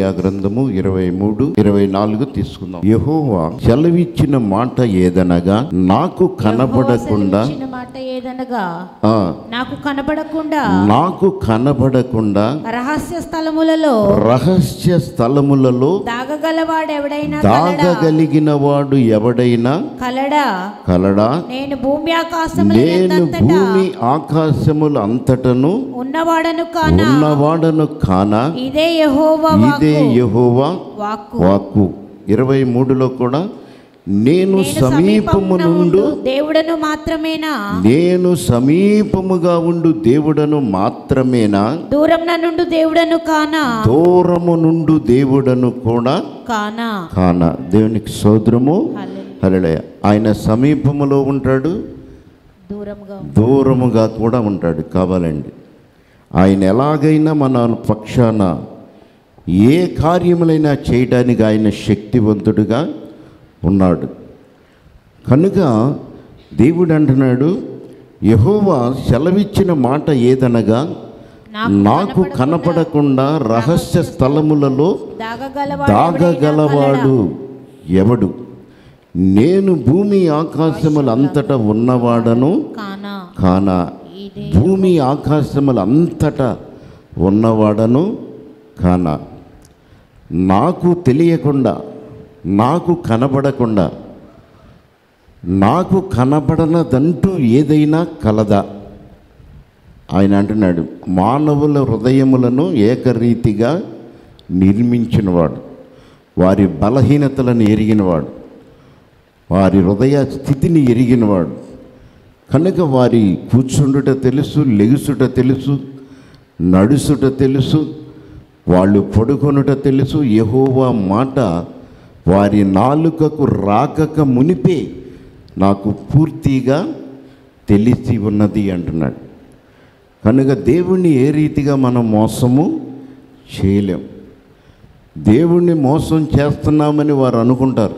యెషయా గ్రంథము ఇరవై మూడు ఇరవై నాలుగు తీసుకుందాం యెహోవా సెలవిచ్చిన మాట ఏదనగా నాకు కనబడకుండా ఇచ్చిన మాట ఏదనగా ఆ, నాకు కనబడకుండా నాకు కనబడకుండా రహస్య స్థలములలో రహస్య స్థలములలో దాగగలవాడెవడైనా కలడా దాగగలిగిన వాడు ఎవడైనా కలడా కలడా నేను భూమి ఆకాశముల నేను ఎందంతటా భూమి ఆకాశముల అంతటను ఉన్నవాడను కానా ఉన్నవాడను కానా ఇదే యెహోవా ఇదే వాక్కు యెహోవా వాక్కు వాక్కు ఇరవై మూడులో కూడా నేను నేను సమీపము సమీపమున నుండు ఉండు దేవుడను మాత్రమేనా నేను సమీపముగా ఉండు దేవుడను మాత్రమేనా దూరం నుండు దేవుడను కానా దూరము నుండు దేవుడను కూడా కానా కాన దేవునికి సోదరము హల్లెలూయా. హల్లెలూయ ఆయన సమీపములో ఉంటాడు దూరంగా దూరముగా కూడా ఉంటాడు కావాలండి ఆయన ఎలాగైనా మన పక్షాన ఏ కార్యములైనా చేయడానికి ఆయన శక్తివంతుడుగా ఉన్నాడు కనుక దేవుడు అంటున్నాడు యహోవా సెలవిచ్చిన మాట ఏదనగా నాకు నాకు కనపడకుండా రహస్య స్థలములలో దాగగలవాడు దాగగలవాడు ఎవడు నేను భూమి ఆకాశములంతటా ఉన్నవాడను కానా కాన ఇదే భూమి ఆకాశములంతటా ఉన్నవాడను కాన నాకు తెలియకుండా నాకు కనబడకుండా నాకు కనబడనదంటూ ఏదైనా కలదా ఆయన అంటున్నాడు మానవుల హృదయములను ఏకరీతిగా నిర్మించినవాడు వారి బలహీనతలను ఎరిగినవాడు వారి హృదయ స్థితిని ఎరిగినవాడు కనుక వారి కూర్చుండుట తెలుసు లెగుసుట తెలుసు నడుసుట తెలుసు వాళ్ళు పడుకొనుట తెలుసు యెహోవా మాట వారి నాలుకకు రాకక మునిపే నాకు పూర్తిగా తెలిసి ఉన్నది అంటున్నాడు కనుక దేవుణ్ణి ఏ రీతిగా మనం మోసము చేయలేం దేవుణ్ణి మోసం చేస్తున్నామని వారు అనుకుంటారు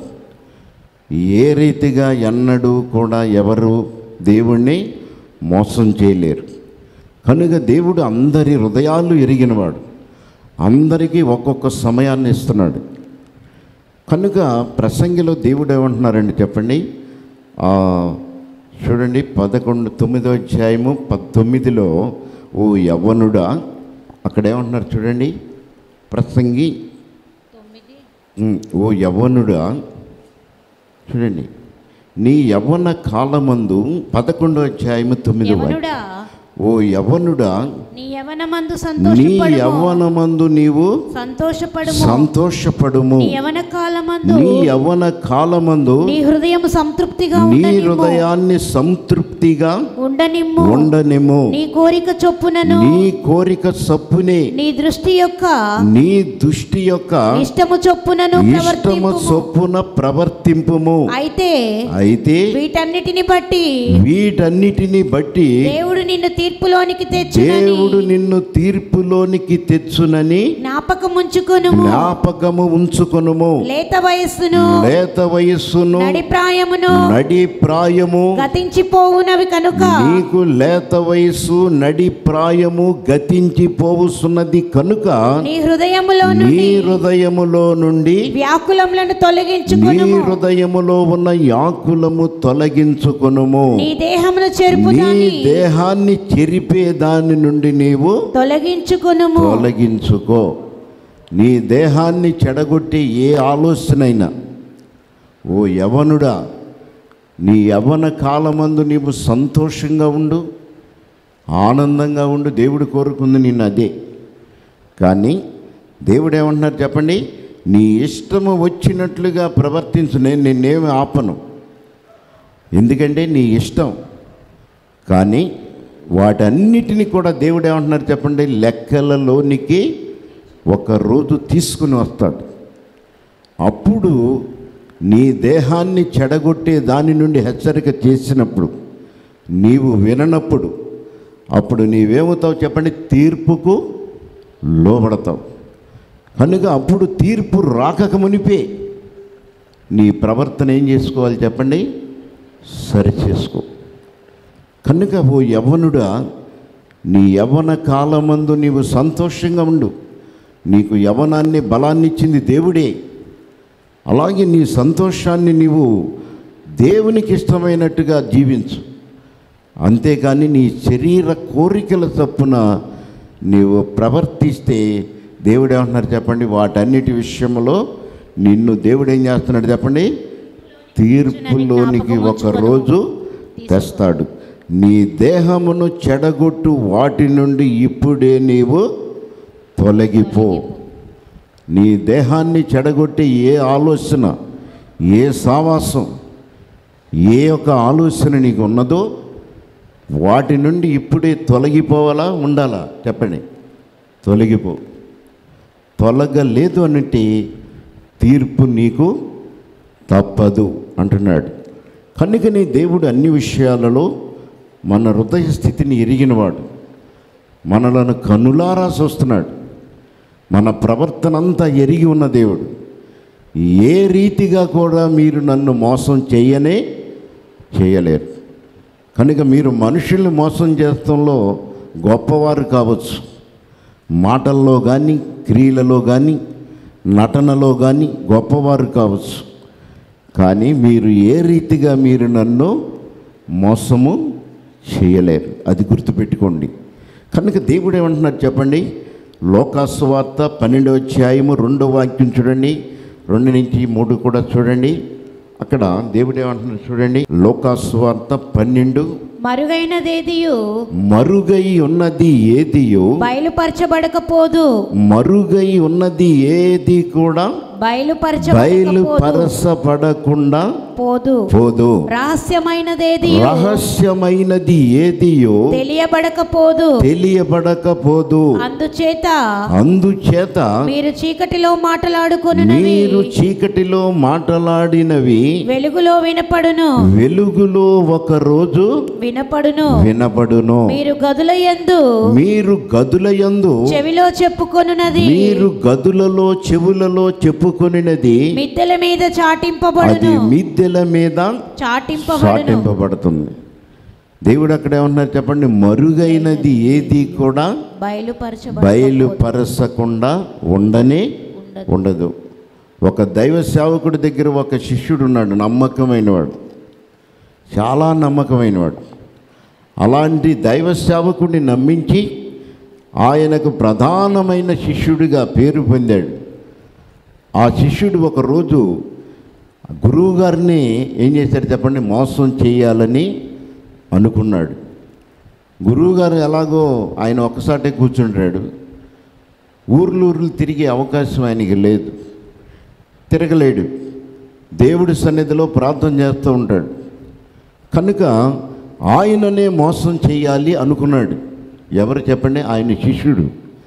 ఏ రీతిగా ఎన్నడూ కూడా ఎవరు దేవుణ్ణి మోసం చేయలేరు కనుక దేవుడు అందరి హృదయాలు ఎరిగినవాడు అందరికీ ఒక్కొక్క సమయాన్ని ఇస్తున్నాడు కనుక ప్రసంగిలో దేవుడు ఏమంటున్నారండి చెప్పండి ఆ, చూడండి పదకొండు తొమ్మిదో అధ్యాయము పంతొమ్మిదిలో ఓ యవ్వనుడా అక్కడ ఏమంటున్నారు చూడండి ప్రసంగి ఉమ్, ఓ యవ్వనుడా చూడండి నీ యవ్వన కాలమందు పదకొండో అధ్యాయము తొమ్మిదో వాక్యం. యవనుడా ఓ యవ్వనుడా నీ యవనమందు నీ సంతోషపడుము యవ్వనమందు నీవు సంతోషపడుము సంతోషపడుము నీ యవన కాలమందు నీ యవ్వన కాలమందు నీ హృదయం సంతృప్తిగా నీ ఉండనిమ్ము హృదయాన్ని సంతృప్తిగా ఉండనిమ్ము ఉండనిము నీ కోరిక చొప్పునను నీ కోరిక సప్పునే నీ దృష్టి యొక్క నీ దృష్టి యొక్క ఇష్టము చొప్పునను ఇష్టము ప్రవర్తింపుము సొప్పున ప్రవర్తింపుము అయితే అయితే వీటన్నిటిని బట్టి వీటన్నిటిని బట్టి దేవుడు నిన్ను తీర్పులోనికి తెచ్చునని దేవుడు నిన్ను తీర్పులోనికి తెచ్చునని జ్ఞాపకముంచుకొనుము జ్ఞాపకము ఉంచుకొనుము లేత వయస్సును లేత వయస్సును నడి ప్రాయమును నడి ప్రాయము గతించిపోవునవి కనుక నీకు లేత వయస్సు నడి ప్రాయము గతించిపోవుతున్నది కనుక నీ హృదయములో నీ నుండి హృదయములో నుండి వ్యాకులములను నీ తొలగించుకొనుము హృదయములో ఉన్న యాకులము తొలగించుకొనుము నీ దేహమును చెరుపు నీ దాని దేహాన్ని చెరిపే దాని నుండి నీవు తొలగించుకొనుము తొలగించుకో నీ దేహాన్ని చెడగొట్టే ఏ ఆలోచనైనా ఓ యవనుడా నీ యవన కాలమందు నీవు సంతోషంగా ఉండు ఆనందంగా ఉండు దేవుడు కోరుకుంది నిన్ను అదే కానీ దేవుడు ఏమంటున్నారు చెప్పండి నీ ఇష్టము వచ్చినట్లుగా ప్రవర్తించు నేను నిన్నేమి ఆపను ఎందుకంటే నీ ఇష్టం కానీ వాటన్నిటిని కూడా దేవుడు ఏమంటున్నారు చెప్పండి లెక్కలలోనికి ఒక రోజు తీసుకుని వస్తాడు అప్పుడు నీ దేహాన్ని చెడగొట్టే దాని నుండి హెచ్చరిక చేసినప్పుడు నీవు విననప్పుడు అప్పుడు నీవేమవుతావు చెప్పండి తీర్పుకు లోబడతావు కనుక అప్పుడు తీర్పు రాకక మునిపే నీ ప్రవర్తన ఏం చేసుకోవాలి చెప్పండి సరి చేసుకో కనుక ఓ యవ్వనుడా నీ యవ్వన కాలమందు నీవు సంతోషంగా ఉండు నీకు యవనాన్ని బలాన్ని ఇచ్చింది దేవుడే అలాగే నీ సంతోషాన్ని నీవు దేవునికి ఇష్టమైనట్టుగా జీవించు అంతేకాని నీ శరీర కోరికల చప్పున నీవు ప్రవర్తిస్తే దేవుడు ఏమంటున్నారు చెప్పండి వాటన్నిటి విషయంలో నిన్ను దేవుడు ఏం చేస్తున్నాడు చెప్పండి తీర్పులోనికి ఒక రోజు తెస్తాడు నీ దేహమును చెడగొట్టు వాటి నుండి ఇప్పుడే నీవు తొలగిపో నీ దేహాన్ని చెడగొట్టే ఏ ఆలోచన ఏ సావాసం ఏ యొక్క ఆలోచన నీకు ఉన్నదో వాటి నుండి ఇప్పుడే తొలగిపోవాలా ఉండాలా చెప్పండి తొలగిపో తొలగలేదు అనంటే తీర్పు నీకు తప్పదు అంటున్నాడు కనుకని దేవుడు అన్ని విషయాలలో మన హృదయ స్థితిని ఎరిగినవాడు మనలను కనులారా చూస్తున్నాడు మన ప్రవర్తన అంతా ఎరిగి ఉన్న దేవుడు ఏ రీతిగా కూడా మీరు నన్ను మోసం చేయనే చేయలేరు కనుక మీరు మనుషుల్ని మోసం చేస్తంలో గొప్పవారు కావచ్చు మాటల్లో కానీ క్రియలలో కానీ నటనలో కానీ గొప్పవారు కావచ్చు కానీ మీరు ఏ రీతిగా మీరు నన్ను మోసము చేయలేరు అది గుర్తుపెట్టుకోండి కనుక దేవుడు ఏమంటున్నారు చెప్పండి లోకాసువార్త పన్నెండవ అధ్యాయము రెండో వాక్యం చూడండి రెండు నుంచి మూడు కూడా చూడండి అక్కడ దేవుడు ఏమంటున్నారు చూడండి లోకాసువార్త పన్నెండు మరుగైనదేదియు మరుగై ఉన్నది ఏదియో బయలుపరచబడకపోదు మరుగై ఉన్నది ఏది కూడా బయలుపరచబడకపోదు బయలుపరచబడకుండా పోదు పోదు రహస్యమైనదేది రహస్యమైనది ఏదియో తెలియబడకపోదు తెలియబడకపోదు అందుచేత అందుచేత మీరు చీకటిలో మాట్లాడుకుని మీరు చీకటిలో మాట్లాడినవి వెలుగులో వినపడును వెలుగులో ఒక రోజు వినపడును వినబడును మీరు గదుల యందు మీరు గదులయందు చెవిలో చెప్పుకొనున్నది మీరు గదులలో చెవులలో చెప్పుకొనినది మిద్దెల మీద అది చాటింపబడును మిద్దెల మీద చాటింపబడును సాటింపబడుతుంది దేవుడు అక్కడ ఏమన్నారు చెప్పండి మరుగైనది ఏది కూడా బయలుపరచబడు బయలుపరచకుండా ఉండనే ఉండదు ఒక దైవ సేవకుడి దగ్గర ఒక శిష్యుడు ఉన్నాడు నమ్మకమైనవాడు చాలా నమ్మకమైనవాడు అలాంటి దైవ సేవకుడిని నమ్మించి ఆయనకు ప్రధానమైన శిష్యుడిగా పేరు పొందాడు ఆ శిష్యుడు ఒకరోజు గురువుగారిని ఏం చేశాడు చెప్పండి మోసం చేయాలని అనుకున్నాడు గురువుగారు ఎలాగో ఆయన ఒక్కసాటే కూర్చుంటాడు ఊర్లు ఊర్లు తిరిగే అవకాశం ఆయనకి లేదు తిరగలేడు దేవుడి సన్నిధిలో ప్రార్థన చేస్తూ ఉంటాడు కనుక ఆయననే మోసం చేయాలి అనుకున్నాడు ఎవరు చెప్పండి ఆయన శిష్యుడు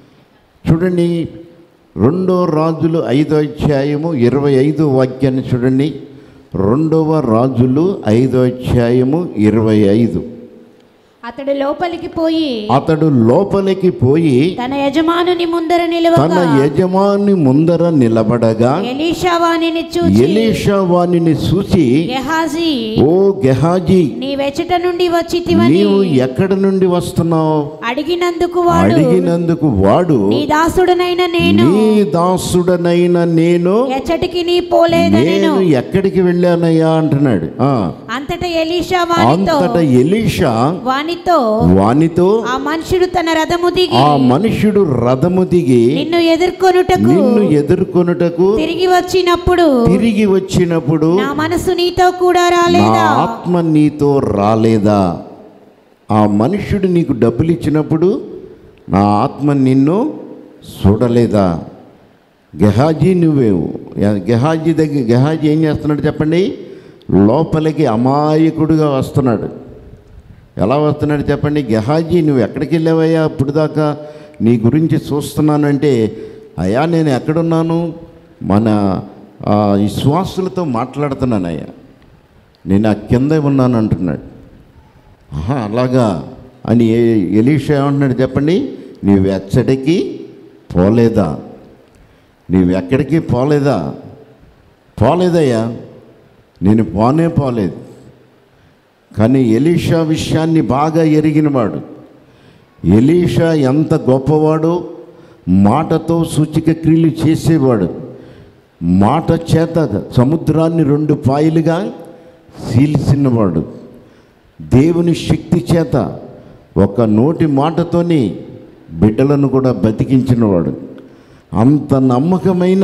చూడండి రెండో రాజులు ఐదో అధ్యాయము ఇరవై ఐదో వాక్యాన్ని చూడండి రెండవ రాజులు ఐదో అధ్యాయము ఇరవై ఐదు అతడు లోపలికి పోయి అతడు లోపలికి పోయి తన యజమానుని ముందర తన నిలవగా యజమాని ముందర నిలబడగా ఎలీషా వాణిని చూచి ఎలీషా వానిని చూసి గెహాజీ ఓ గెహాజీ నీ వెచట నుండి వచ్చితివని నీవు ఎక్కడి నుండి వస్తున్నావు అడిగినందుకు వాడు అడిగినందుకు వాడు నీ దాసుడనైన నేను నీ దాసుడనైన నేను ఎచ్చటికి నీ పోలేదనెను నేను ఎక్కడికి వెళ్ళానయ్యా అంటున్నాడు ఆ, అంతటా ఎలీషా వానితో అంతట ఎలీషా వానితో వానితో ఆ మనుషుడు తన రథము దిగి ఆ మనుష్యుడు రథము దిగి నిన్ను ఎదుర్కొనుటకు నిన్ను ఎదుర్కొనుటకు తిరిగి వచ్చినప్పుడు తిరిగి వచ్చినప్పుడు నా మనసు నీతో కూడా నా రాలేదా ఆత్మ నీతో రాలేదా ఆ మనుష్యుడు నీకు డబ్బులు ఇచ్చినప్పుడు నా ఆత్మ నిన్ను చూడలేదా గెహాజీ నువ్వేవు గెహాజీ దగ్గర గెహాజీ ఏం చేస్తున్నాడు చెప్పండి లోపలికి అమాయకుడుగా వస్తున్నాడు ఎలా వస్తున్నాడు చెప్పండి గెహాజీ నువ్వు ఎక్కడికి వెళ్ళావయ్యా ఇప్పుడు దాకా నీ గురించి చూస్తున్నానంటే అయ్యా నేను ఎక్కడున్నాను మన ఆ, విశ్వాసులతో మాట్లాడుతున్నానయ్యా నేను ఆ కింద ఉన్నాను అంటున్నాడు ఆహా అలాగా అని ఏ- ఎలీషా ఏమంటున్నాడు చెప్పండి నీవు ఎచ్చడికి పోలేదా నీవు ఎక్కడికి పోలేదా పోలేదయ్యా నేను పోనే పోలేదు కానీ ఎలీషా విషయాన్ని బాగా ఎరిగినవాడు ఎలీషా ఎంత గొప్పవాడో మాటతో సూచిక క్రియలు చేసేవాడు మాట చేత సముద్రాన్ని రెండు పాయలుగా చీల్చినవాడు దేవుని శక్తి చేత ఒక నోటి మాటతోని బిడ్డలను కూడా బతికించినవాడు అంత నమ్మకమైన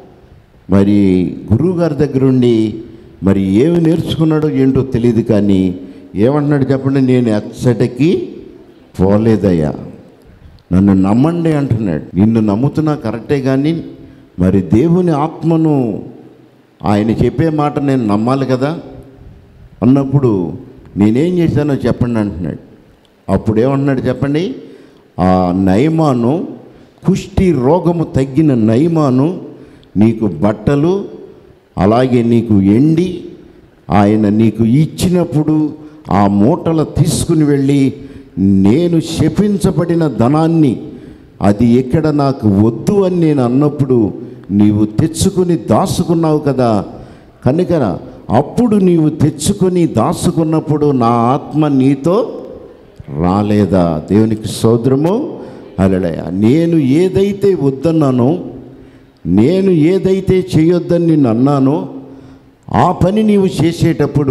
మరి గురువుగారి దగ్గరుండి మరి ఏమి నేర్చుకున్నాడో ఏంటో తెలియదు కానీ ఏమంటున్నాడు చెప్పండి నేను ఎచ్చటికి పోలేదయ్యా నన్ను నమ్మండి అంటున్నాడు నిన్ను నమ్ముతున్నా కరెక్టే కానీ మరి దేవుని ఆత్మను ఆయన చెప్పే మాట నేను నమ్మాలి కదా అన్నప్పుడు నేనేం చేశానో చెప్పండి అంటున్నాడు అప్పుడు ఏమంటున్నాడు చెప్పండి ఆ నయమాను కుష్టి రోగము తగ్గిన నయమాను నీకు బట్టలు అలాగే నీకు ఎండి ఆయన నీకు ఇచ్చినప్పుడు ఆ మూటలు తీసుకుని వెళ్ళి నేను శపించబడిన ధనాన్ని అది ఎక్కడ నాకు వద్దు అని నేను అన్నప్పుడు నీవు తెచ్చుకొని దాచుకున్నావు కదా కనుక అప్పుడు నీవు తెచ్చుకొని దాచుకున్నప్పుడు నా ఆత్మ నీతో రాలేదా దేవునికి సోదరము అలడయ నేను ఏదైతే వద్దన్నానో నేను ఏదైతే చేయొద్దని నిన్ను అన్నానో ఆ పని నీవు చేసేటప్పుడు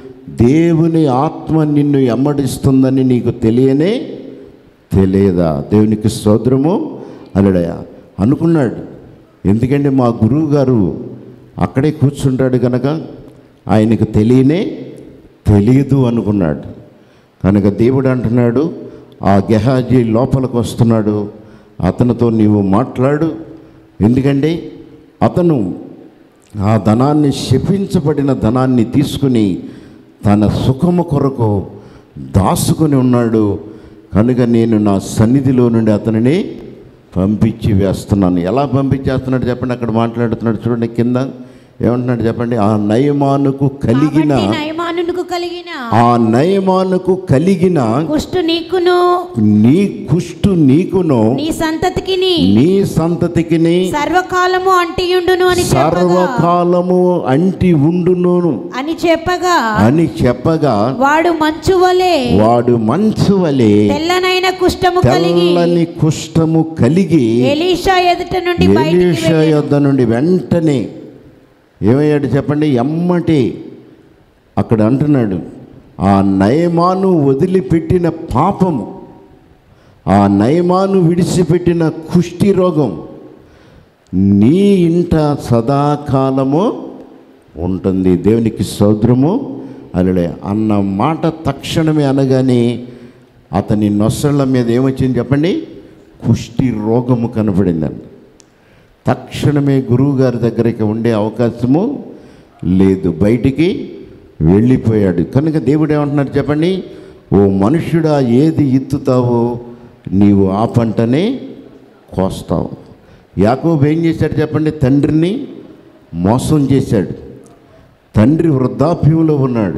దేవుని ఆత్మ నిన్ను ఎమ్మడిస్తుందని నీకు తెలియనే తెలియదా దేవునికి స్తోత్రము అలడయ అనుకున్నాడు ఎందుకంటే మా గురువు గారు అక్కడే కూర్చుంటాడు కనుక ఆయనకు తెలియనే తెలియదు అనుకున్నాడు కనుక దేవుడు అంటున్నాడు ఆ గెహాజీ లోపలికి వస్తున్నాడు అతనితో నీవు మాట్లాడు ఎందుకంటే అతను ఆ ధనాన్ని శపించబడిన ధనాన్ని తీసుకుని తన సుఖము కొరకు దాసుకొని ఉన్నాడు కనుక నేను నా సన్నిధిలో నుండి అతనిని పంపించి వేస్తున్నాను ఎలా పంపించేస్తున్నాడు చెప్పండి అక్కడ మాట్లాడుతున్నాడు చూడండి కింద ఏమంటున్నాడు చెప్పండి ఆ నయమానుకు కలిగిన కాబట్టి నయమానునకు కలిగిన ఆ నయమానుకు కలిగిన కుష్టు నీకును నీ కుష్టు నీకును నీ సంతతికిని నీ సంతతికిని సర్వకాలము అంటియుండును అని చెప్పగా సర్వకాలము అంటి ఉండును అని చెప్పగా అని చెప్పగా వాడు మంచు వలె వాడు మంచు వలె తెల్లనైన కుష్టము కలిగి తెల్లని కుష్టము కలిగి ఎలీషా ఎదుట నుండి బయటికి ఎలీషా వెళ్ళెను. యొద్ద నుండి వెంటనే ఏమయ్యాడు చెప్పండి ఎమ్మటి అక్కడ అంటున్నాడు ఆ నయమాను వదిలిపెట్టిన పాపము ఆ నయమాను విడిచిపెట్టిన కుష్టి రోగం నీ ఇంట సదాకాలము ఉంటుంది దేవునికి సౌద్రము అలడే అన్న మాట తక్షణమే అనగానే అతని నొసళ్ళ మీద ఏమొచ్చింది చెప్పండి కుష్టి రోగము కనపడిందండి తక్షణమే గురువు గారి దగ్గరికి ఉండే అవకాశము లేదు బయటికి వెళ్ళిపోయాడు కనుక దేవుడు ఏమంటున్నాడు చెప్పండి ఓ మనుష్యుడా ఏది ఇత్తుతావో నీవు ఆ పంటనే కోస్తావు యాకోబు ఏం చేశాడు చెప్పండి తండ్రిని మోసం చేశాడు తండ్రి వృద్ధాప్యంలో ఉన్నాడు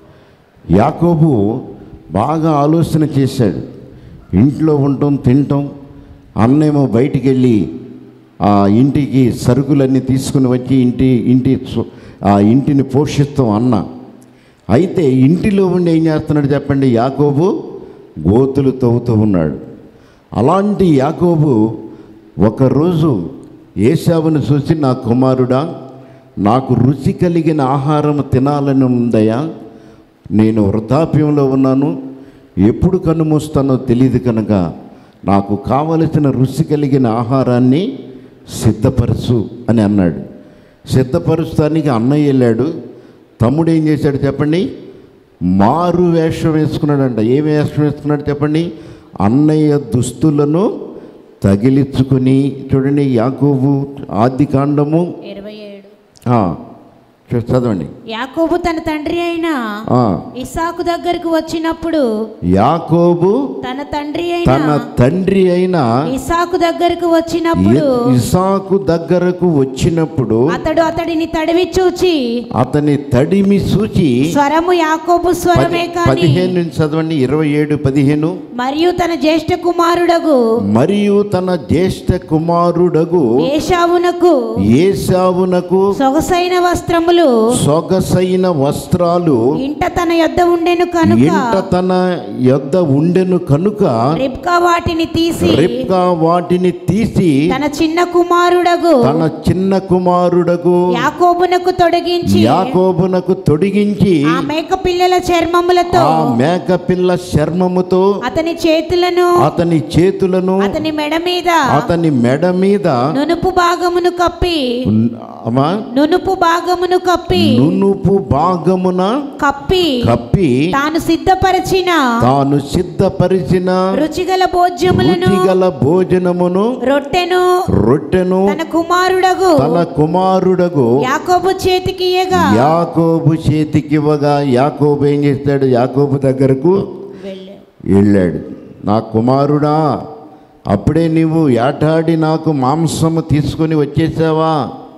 యాకోబు బాగా ఆలోచన చేశాడు ఇంట్లో ఉండటం తినటం అన్నేమో బయటికి వెళ్ళి ఆ ఇంటికి సరుకులన్నీ తీసుకుని వచ్చి ఇంటి ఇంటి సు- ఆ ఇంటిని పోషిస్తాం అన్న అయితే ఇంటిలో ఉండి ఏం చేస్తున్నాడు చెప్పండి యాకోబు గోతులు తవ్వుతూ ఉన్నాడు అలాంటి యాకోబు ఒకరోజు ఏసావును చూసి నా కుమారుడా నాకు రుచి కలిగిన ఆహారం తినాలని ఉందయా నేను వృద్ధాప్యంలో ఉన్నాను ఎప్పుడు కన్నుమూస్తానో తెలియదు కనుక నాకు కావలసిన రుచి కలిగిన ఆహారాన్ని సిద్ధపరచు అని అన్నాడు సిద్ధపరుస్తానికి అన్నయ్య వెళ్ళాడు తమ్ముడు ఏం చేశాడు చెప్పండి మారు వేషం వేసుకున్నాడంట ఏ వేషం వేసుకున్నాడు చెప్పండి అన్నయ్య దుస్తులను తగిలించుకొని చూడండి యాకోబు ఆది కాండము ఇరవై ఏడు ఆ, చూ- చదవండి యాకోబు తన తండ్రి అయిన ఆ, ఇసాకు దగ్గరకు వచ్చినప్పుడు యాకోబు తన తండ్రి తన అయిన తండ్రి అయిన ఇసాకు దగ్గరకు వచ్చినప్పుడు ఇ- ఇసాకు దగ్గరకు వచ్చినప్పుడు అతడు అతడిని తడివి చూచి అతని తడిమి సూచి స్వరము యాకోబు స్వరమే పది- కాని పదిహేను నుంచి చదవండి ఇరవై ఏడు పదిహేను మరియు తన జ్యేష్ఠ కుమారుడగు మరియు తన జ్యేష్ఠ కుమారుడగు ఏషావునకు ఏసావునకు సొగసైన వస్త్రములు వస్త్రములు సొగసైన వస్త్రాలు ఇంట తన యొద్ద ఉండెను కనుక ఇంట తన యొద్ద ఉండెను కనుక రిబ్కా వాటిని తీసి రిప్కా వాటిని తీసి తన చిన్న కుమారుడగు తన చిన్న కుమారుడకు యాకోబునకు తొడిగించి యాకోబునకు తొడిగించి ఆ మేక పిల్లల చర్మములతో ఆ మేక పిల్ల చర్మముతో అతని చేతులను అతని చేతులను అతని మెడ మీద అతని మెడ మీద నునుపు భాగమును కప్పి ఉన్- అమ్మా నునుపు భాగమును కప్పి నునుపు భాగమున కప్పి కప్పి తాను సిద్ధపరిచిన తాను సిద్ధపరిచిన రుచిగల భోజ్యములను రుచిగల భోజనమును రొట్టెను రొట్టెను తన కుమారుడగు తన కుమారుడగు యాకోబు చేతికి ఇయ్యగా యాకోబు చేతికివ్వగా యాకోబు ఏం చేస్తాడు యాకోబు దగ్గరకు వెళ్ళాడు నా కుమారుడా అప్పుడే నీవు ఏటాడి నాకు మాంసము తీసుకొని వచ్చేసావా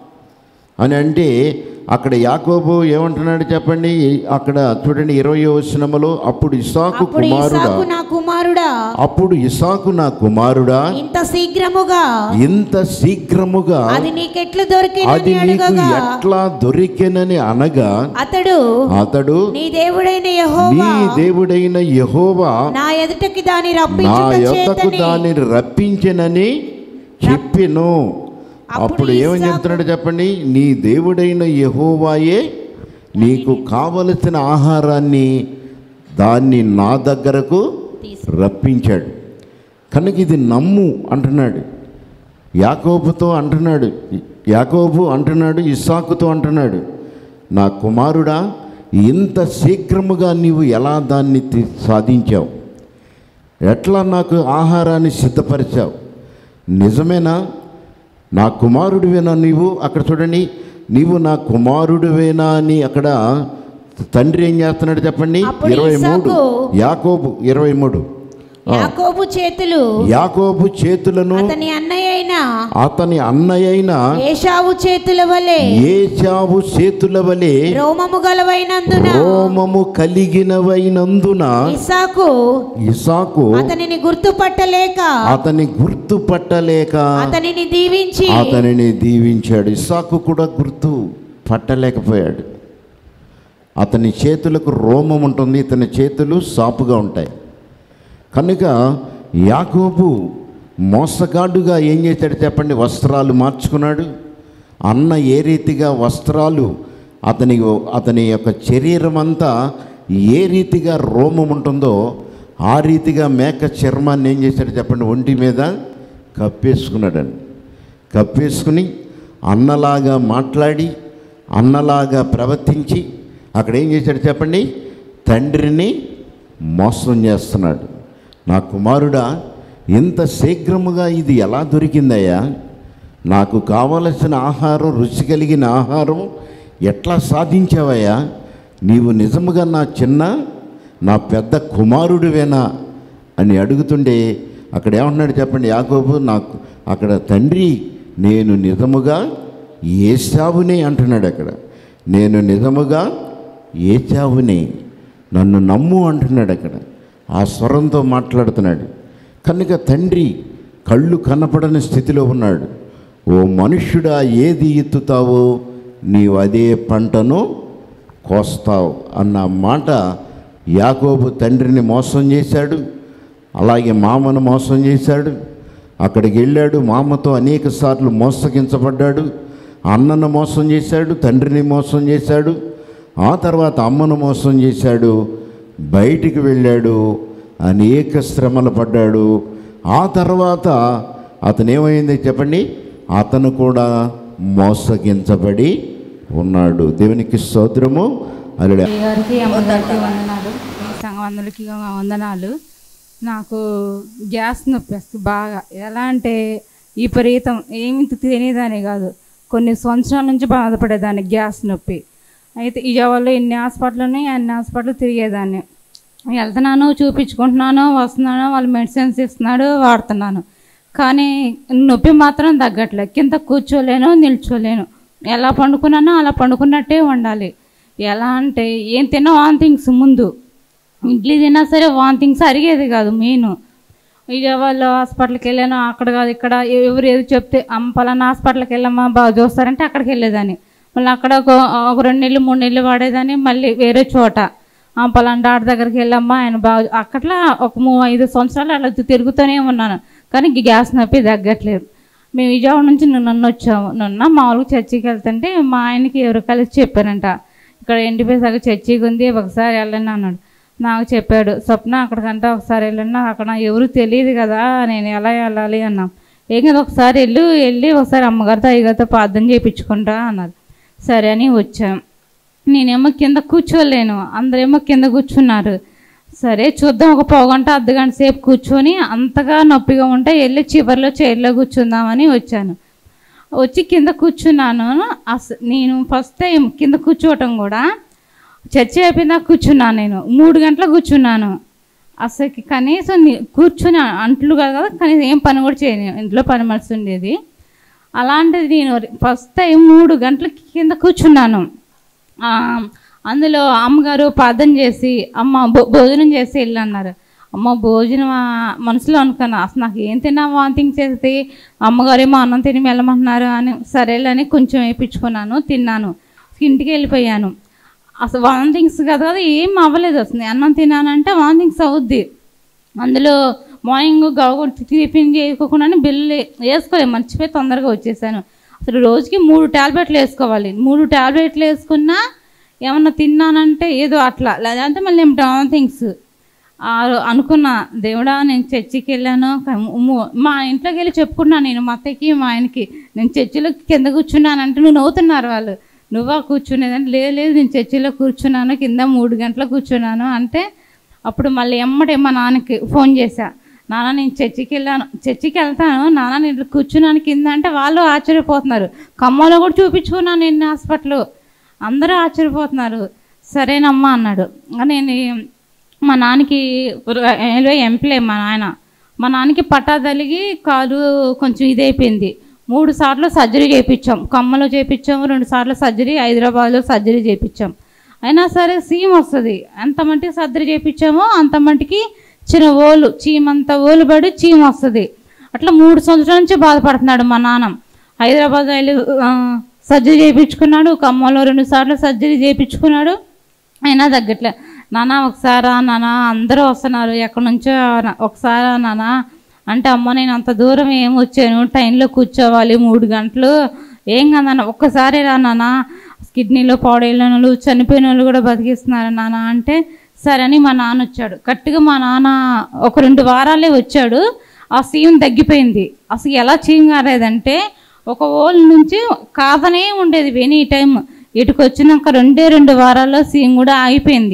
అని అంటే అక్కడ యాకోబు ఏమంటున్నాడు చెప్పండి అక్కడ చూడండి ఇరవై వచనములో అప్పుడు ఇసాకు అప్పుడు కుమారుడా ఇసాకు నా కుమారుడా అప్పుడు ఇసాకు నా కుమారుడా ఇంత శీఘ్రముగా ఇంత శీఘ్రముగా అది నీకెట్లు అది దొరికినని నీకు అడుగగా ఎట్లా దొరికెనని అనగా అతడు అతడు నీ దేవుడైన నీ యెహోవా దేవుడైన యెహోవా నా ఎదుటకి దాని నా రప్పించుట యొద్దకు చేతని దానిని రప్పించెనని చెప్పెను అప్పుడు ఏమని చెప్తున్నాడు చెప్పండి నీ దేవుడైన యెహోవాయే నీకు కావలసిన ఆహారాన్ని దాన్ని నా దగ్గరకు రప్పించాడు కనుక ఇది నమ్ము అంటున్నాడు యాకోబుతో అంటున్నాడు యాకోబు అంటున్నాడు ఇస్సాకుతో అంటున్నాడు నా కుమారుడా ఇంత శీఘ్రముగా నీవు ఎలా దాన్ని తి- సాధించావు ఎట్లా నాకు ఆహారాన్ని సిద్ధపరిచావు నిజమేనా నా కుమారుడివేనా నీవు అక్కడ చూడండి నీవు నా కుమారుడివేనా అని అక్కడ తండ్రి ఏం చేస్తున్నాడు చెప్పండి అప్పుడు ఇరవై మూడు ఇస్సాకు యాకోబు ఇరవై మూడు యాకోబు చేతులు యాకోబు చేతులను అతని అన్నయ్య అయిన అతని అన్నయ్య అయిన ఏషావు చేతుల వలె ఏచావు చేతుల వలె రోమము గలవైనందున రోమము కలిగినవైనందున ఇసాకు ఇసాకు అతనిని గుర్తుపట్టలేక అతని గుర్తుపట్టలేక అతనిని దీవించి అతనిని దీవించాడు ఇసాకు కూడా గుర్తు పట్టలేకపోయాడు అతని చేతులకు రోమం ఉంటుంది ఇతని చేతులు సాపుగా ఉంటాయి కనుక యాకోబు మోసగాడుగా ఏం చేశాడు చెప్పండి వస్త్రాలు మార్చుకున్నాడు అన్న ఏ రీతిగా వస్త్రాలు అతని అతని యొక్క శరీరం అంతా ఏ రీతిగా రోమం ఉంటుందో ఆ రీతిగా మేక చర్మాన్ని ఏం చేశాడు చెప్పండి ఒంటి మీద కప్పేసుకున్నాడండి కప్పేసుకుని అన్నలాగా మాట్లాడి అన్నలాగా ప్రవర్తించి అక్కడ ఏం చేశాడు చెప్పండి తండ్రిని మోసం చేస్తున్నాడు నా కుమారుడా ఇంత శీఘ్రముగా ఇది ఎలా దొరికిందయ్యా నాకు కావలసిన ఆహారం రుచి కలిగిన ఆహారం ఎట్లా సాధించావయ్యా నీవు నిజముగా నా చిన్న నా పెద్ద కుమారుడివేనా అని అడుగుతుండే అక్కడ ఏమంటున్నాడు చెప్పండి యాకోబు నాకు అక్కడ తండ్రి నేను నిజముగా ఏసావునే అంటున్నాడు అక్కడ నేను నిజముగా ఏసావునే నన్ను నమ్ము అంటున్నాడు అక్కడ ఆ స్వరంతో మాట్లాడుతున్నాడు కనుక తండ్రి కళ్ళు కనపడని స్థితిలో ఉన్నాడు ఓ మనుష్యుడా ఏది ఎత్తుతావో నీవు అదే పంటను కోస్తావు అన్న మాట యాకోబు తండ్రిని మోసం చేశాడు అలాగే మామను మోసం చేశాడు అక్కడికి వెళ్ళాడు మామతో అనేక సార్లు మోసగించబడ్డాడు అన్నను మోసం చేశాడు తండ్రిని మోసం చేశాడు ఆ తర్వాత అమ్మను మోసం చేశాడు బయటికి వెళ్ళాడు అనేక శ్రమలు పడ్డాడు ఆ తర్వాత అతను ఏమైంది చెప్పండి అతను కూడా మోసగించబడి ఉన్నాడు దేవునికి స్తోత్రము అల్లుడు గారికి అమ్మగారికి వందనాలు ఈ సంఘవందలకి వందనాలు నాకు గ్యాస్ నొప్పి వస్తుంది బాగా ఎలా అంటే విపరీతం ఏమి తినేదాన్ని కాదు కొన్ని సంవత్సరాల నుంచి బాధపడేదాన్ని గ్యాస్ నొప్పి అయితే విజయవాడలో ఎన్ని హాస్పిటల్ ఉన్నాయి అన్ని హాస్పిటల్ తిరిగేదాన్ని వెళ్తున్నాను చూపించుకుంటున్నాను వస్తున్నాను వాళ్ళు మెడిసిన్స్ ఇస్తున్నాడు వాడుతున్నాను కానీ నొప్పి మాత్రం తగ్గట్లేదు కింద కూర్చోలేను నిల్చోలేను ఎలా పండుకున్నానో అలా పండుకున్నట్టే ఉండాలి ఎలా అంటే ఏం తిన్నా వాంతింగ్స్ ముందు ఇడ్లీ తిన్నా సరే వాంతింగ్స్ అరిగేది కాదు మెయిన్ విజయవాడలో హాస్పిటల్కి వెళ్ళాను అక్కడ కాదు ఇక్కడ ఎవరు ఏది చెప్తే అమ్మ పలానా హాస్పిటల్కి వెళ్ళమ్మా బాగా చూస్తారంటే అక్కడికి వెళ్ళేదాన్ని మళ్ళీ అక్కడ ఒక ఒక రెండు నెలలు మూడు నెలలు వాడేదాన్ని మళ్ళీ వేరే చోట ఆ పలానా డాక్టర్ దగ్గరికి వెళ్ళమ్మా ఆయన బాగా అక్కట్లా ఒక మూ ఐదు సంవత్సరాలు అలా తిరుగుతూనే ఉన్నాను కానీ ఈ గ్యాస్ నొప్పి తగ్గట్లేదు మేము విజయవాడ నుంచి నన్ను వచ్చాము నిన్న మామూలుగా చర్చికి వెళ్తుంటే మా ఆయనకి ఎవరు కలిసి చెప్పారంట ఇక్కడ ఎండిపోయేసాక చర్చికి ఉంది ఒకసారి వెళ్ళండి అన్నాడు నాకు చెప్పాడు స్వప్న అక్కడికంటే ఒకసారి వెళ్ళండి అక్కడ ఎవరు తెలియదు కదా నేను ఎలా వెళ్ళాలి అన్నాం ఏం కదా ఒకసారి వెళ్ళు వెళ్ళి ఒకసారి అమ్మగారితో అయ్యగారితో ప్రార్థన చేయించుకుంటా అన్నారు సరే అని వచ్చాం నేనేమో కింద కూర్చోలేను అందరేమో కింద కూర్చున్నారు సరే చూద్దాం ఒక పావుగంట అర్ధ గంట సేపు కూర్చొని అంతగా నొప్పిగా ఉంటే వెళ్ళి చివరిలో చైర్లో కూర్చుందామని వచ్చాను వచ్చి కింద కూర్చున్నాను అస నేను ఫస్ట్ టైం కింద కూర్చోవటం కూడా చర్చ అయిపోయిందా కూర్చున్నాను నేను మూడు గంటలకు కూర్చున్నాను అసలు కనీసం ని- కూర్చొని అంట్లు కాదు కదా కనీసం ఏం పని కూడా చేయను ఇంట్లో పని మనిషి ఉండేది అలాంటిది నేను ఫస్ట్ టైం మూడు గంటలకి కింద కూర్చున్నాను ఆ, అందులో అమ్మగారు ప్రార్థన చేసి అమ్మ భో- భోజనం చేసి వెళ్ళు అన్నారు అమ్మ భోజనం ఆ, మనసులో అనుకున్నా అసలు నాకు ఏం తిన్నా వాంతింగ్ చేస్తే అమ్మగారు ఏమో అన్నం తిని వెళ్ళమంటున్నారు అని సరేలని కొంచెం వేయించుకున్నాను తిన్నాను ఇంటికి వెళ్ళిపోయాను అసలు వాంతింగ్స్ కదా కదా ఏం అవ్వలేదు అసలు అన్నం తిన్నానంటే వాంతింగ్స్ అవుద్ది అందులో మార్నింగ్ గవ టిఫిన్ చేయకోకుండా బిల్లు వేసుకోలేదు మర్చిపోయి తొందరగా వచ్చేసాను అసలు రోజుకి మూడు టాబ్లెట్లు వేసుకోవాలి మూడు టాబ్లెట్లు వేసుకున్నా ఏమన్నా తిన్నానంటే ఏదో అట్లా లేదంటే మళ్ళీ థింగ్స్ అనుకున్నా దేవుడా నేను చర్చికి వెళ్ళాను క- ము- మా ఇంట్లోకి వెళ్ళి చెప్పుకున్నాను నేను మా అత్తయ్యకి మా ఆయనకి నేను చర్చిలో కింద కూర్చున్నానంటే నువ్వు నవ్వుతున్నారు వాళ్ళు నువ్వా కూర్చునేదంటే లేదు లేదు నేను చర్చిలో కూర్చున్నాను కింద మూడు గంటలకు కూర్చున్నాను అంటే అప్పుడు మళ్ళీ ఎమ్మటే మా నాన్నకి ఫోన్ చేశా నాన్న నేను చర్చికి వెళ్ళాను చర్చికి వెళ్తాను నాన్న నేను ఇట్లా కూర్చున్నాను కింద అంటే వాళ్ళు ఆశ్చర్యపోతున్నారు ఖమ్మంలో కూడా చూపించుకున్నాను నేను హాస్పిటల్ అందరూ ఆశ్చర్యపోతున్నారు సరేనమ్మా అన్నాడు నేను మా నాన్నకి రైల్వే ఎంప్లాయ్ మా నాయన మా నాన్నకి పట్టా తలిగి కాలు కొంచెం ఇదైపోయింది మూడు సార్లు సర్జరీ చేయించాం ఖమ్మంలో చేయించాము రెండు సార్లు సర్జరీ హైదరాబాద్లో సర్జరీ చేయించాం అయినా సరే సీమ్ వస్తుంది ఎంత మట్టికి సర్జరీ చేయించామో అంత మట్టికి చిన్న ఓలు చీమంత ఓలు పడి చీమ వస్తుంది అట్లా మూడు సంవత్సరాల నుంచి బాధపడుతున్నాడు మా నాన్న హైదరాబాద్ వెళ్ళి ఆ, సర్జరీ చేయించుకున్నాడు ఖమ్మంలో రెండు సార్లు సర్జరీ చేయించుకున్నాడు అయినా తగ్గట్లే నాన్న ఒకసారా నాన్న అందరూ వస్తున్నారు ఎక్కడి నుంచో నా- ఒకసారా నాన్న అంటే అమ్మ నేను అంత దూరం ఏం వచ్చాను ట్రైన్లో కూర్చోవాలి మూడు గంటలు ఏం కదన్న ఒక్కసారి రా నాన్న కిడ్నీలో పాడైన వాళ్ళు చనిపోయిన వాళ్ళు కూడా బతికిస్తున్నారు నాన్న అంటే సరే అని మా నాన్న వచ్చాడు కరెక్ట్గా మా నాన్న ఒక రెండు వారాలే వచ్చాడు ఆ సీన్ తగ్గిపోయింది అసలు ఎలా చీంగారేదంటే ఒక ఓల్ నుంచి కాదనే ఉండేది ఎనీ టైం ఇటుకు వచ్చినాక రెండే రెండు వారాల్లో సీన్ కూడా ఆగిపోయింది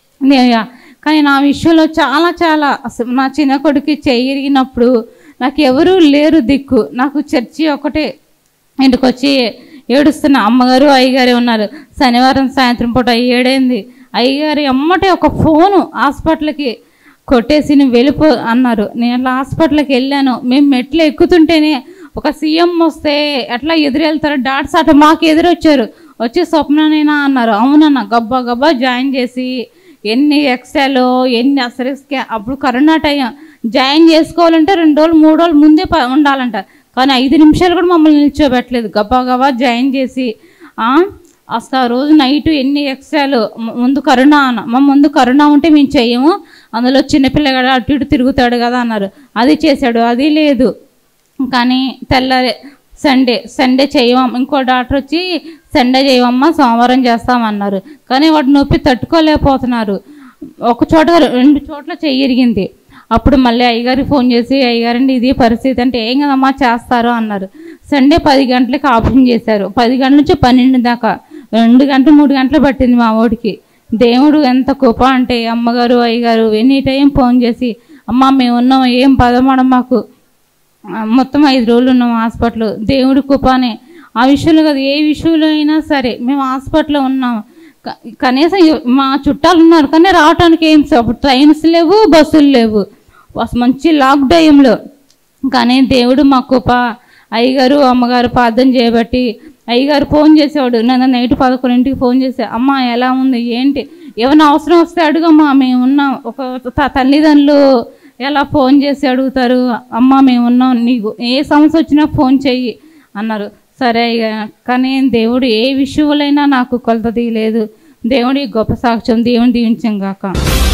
నే- కానీ నా విషయంలో చాలా చాలా అసలు నా చిన్న కొడుకు చెయ్యిరిగినప్పుడు నాకు ఎవరూ లేరు దిక్కు నాకు చర్చి ఒకటే ఇంటికి వచ్చి ఏడుస్తున్న అమ్మగారు అయ్యగారు ఉన్నారు శనివారం సాయంత్రం పూట ఏడైంది అయ్యగారు అమ్మటే ఒక ఫోను హాస్పిటల్కి కొట్టేసి నువ్వు వెళ్ళిపో అన్నారు నేను అట్లా హాస్పిటల్కి వెళ్ళాను మేము మెట్లు ఎక్కుతుంటేనే ఒక సీఎం వస్తే ఎట్లా ఎదురెళ్తారు డాట్స్ అట మాకు ఎదురొచ్చారు వచ్చి స్వప్ననేనా అన్నారు అవునన్న గబ్బా గబ్బా జాయిన్ చేసి ఎన్ని ఎక్స్ట్రాలు ఎన్ని అసలు స్కా అప్పుడు కరోనా టైం జాయిన్ చేసుకోవాలంటే రెండు రోజులు మూడు రోజులు ముందే ప- ఉండాలంట కానీ ఐదు నిమిషాలు కూడా మమ్మల్ని నిల్చోబెట్టలేదు గబ్బా గబ్బా జాయిన్ చేసి ఆ, అసలు ఆ రోజు నైట్ ఎన్ని ఎక్స్ట్రాలు ము- ముందు కరోనా అన్న మా ముందు కరోనా ఉంటే మేము చెయ్యము అందులో చిన్నపిల్లగాడు అటు ఇటు తిరుగుతాడు కదా అన్నారు అది చేశాడు అది లేదు కానీ తెల్లారే సండే సండే చేయమం ఇంకో డాక్టర్ వచ్చి సండే చేయమమ్మా సోమవారం చేస్తామన్నారు కానీ వాడు నొప్పి తట్టుకోలేకపోతున్నారు ఒక చోట రెండు చోట్ల చెయ్యిరిగింది అప్పుడు మళ్ళీ అయ్యగారికి ఫోన్ చేసి అయ్యగారండి ఇది పరిస్థితి అంటే ఏం కదమ్మా చేస్తారు అన్నారు సండే పది గంటలకి ఆపరేషన్ చేశారు పది గంటల నుంచి పన్నెండు దాకా రెండు గంటలు మూడు గంటలు పట్టింది మా ఓడికి దేవుడు ఎంత కృప అంటే అమ్మగారు అయ్యగారు ఎనీ టైం ఫోన్ చేసి అమ్మ మేము ఉన్నాం ఏం పదమడం మాకు ఆ, మొత్తం ఐదు రోజులు ఉన్నాం హాస్పిటల్ దేవుడి కృపానే ఆ విషయంలో కాదు ఏ విషయంలో అయినా సరే మేము హాస్పిటల్లో ఉన్నాం క- కనీసం ఎవ- మా చుట్టాలు ఉన్నారు కానీ రావడానికి ఏం స- అప్పుడు ట్రైన్స్ లేవు బస్సులు లేవు అసలు మంచి లాక్ టైంలో కానీ దేవుడు మా కృప అయ్యగారు అమ్మగారు ప్రార్థన చేయబట్టి అయ్యగారు ఫోన్ చేసేవాడు నన్ను నైట్ పదకొండింటికి ఫోన్ చేసే అమ్మ ఎలా ఉంది ఏంటి ఏమైనా అవసరం వస్తే అడుగమ్మా మేము ఉన్నాం ఒక త- తల్లిదండ్రులు ఎలా ఫోన్ చేసి అడుగుతారు అమ్మ మేము ఉన్నాం నీకు ఏ సమస్య వచ్చినా ఫోన్ చెయ్యి అన్నారు సరే ఇక కానీ దేవుడు ఏ విషయంలోనైనా నాకు కొలత తీయలేదు దేవుడి గొప్ప సాక్ష్యం దేవుని దీవించాం గాక